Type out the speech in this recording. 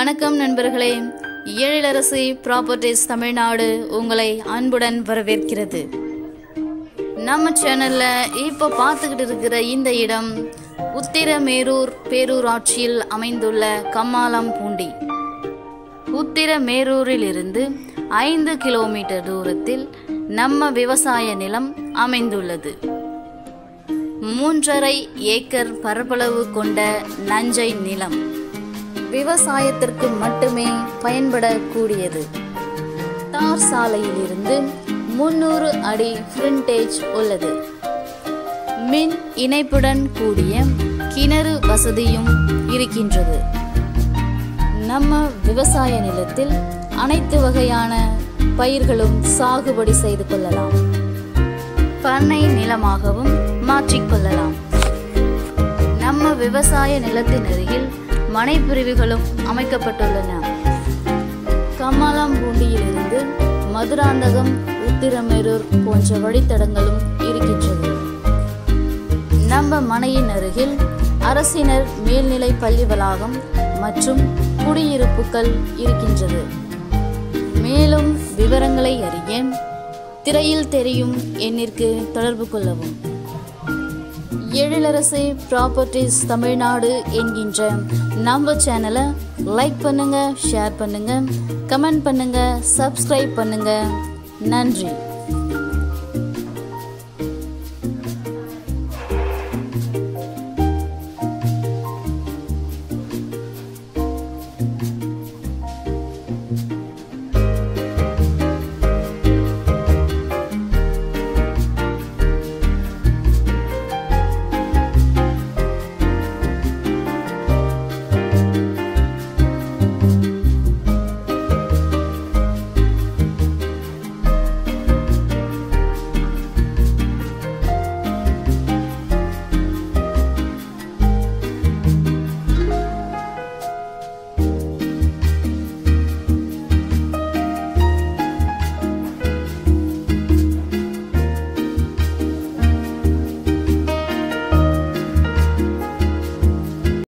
வணக்கம் நண்பர்களே எழிலரசி ப்ராப்பர்ட்டிஸ் தமிழ்நாடு உங்களை அன்புடன் வரவேற்கிறது நம்ம சேனல்ல இப்போ பார்த்துக்கிட்டு இருக்கிற இந்த இடம் உத்திரமேரூர் பேரூராட்சியில் அமைந்துள்ள கம்மாலம் பூண்டி உத்திரமேரூரில் இருந்து ஐந்து கிலோமீட்டர் தூரத்தில் நம்ம விவசாய நிலம் அமைந்துள்ளது மூன்றரை ஏக்கர் பரப்பளவு கொண்ட நஞ்சை நிலம் விவசாயத்திற்கு மட்டுமே பயன்படக்கூடியது தார் சாலையில் இருந்து முன்னூறு அடி ஃப்ரண்டேஜ் உள்ளது மின் இணைப்புடன் கூடிய கிணறு வசதியும் இருக்கின்றது நம்ம விவசாய நிலத்தில் அனைத்து வகையான பயிர்களும் சாகுபடி செய்து கொள்ளலாம் பண்ணை நிலமாகவும் மாற்றிக்கொள்ளலாம் நம்ம விவசாய நிலத்தின் அருகில் மனைப்பிரிவுகளும் அமைக்கப்பட்டுள்ளன கம்மாலாம்பூண்டியிலிருந்து மதுராந்தகம் உத்திரமேரூர் போன்ற வழித்தடங்களும் இருக்கின்றது நம்ம மனையின் அருகில் அரசினர் மேல்நிலை பள்ளி வளாகம் மற்றும் குடியிருப்புகள் இருக்கின்றது மேலும் விவரங்களை அறிய திரையில் தெரியும் எண்ணிற்கு தொடர்பு கொள்ளவும் எழிலரசி ப்ராப்பர்ட்டிஸ் தமிழ்நாடு என்கின்ற நம்ம சேனலை லைக் பண்ணுங்க ஷேர் பண்ணுங்க கமெண்ட் பண்ணுங்க சப்ஸ்கிரைப் பண்ணுங்க நன்றி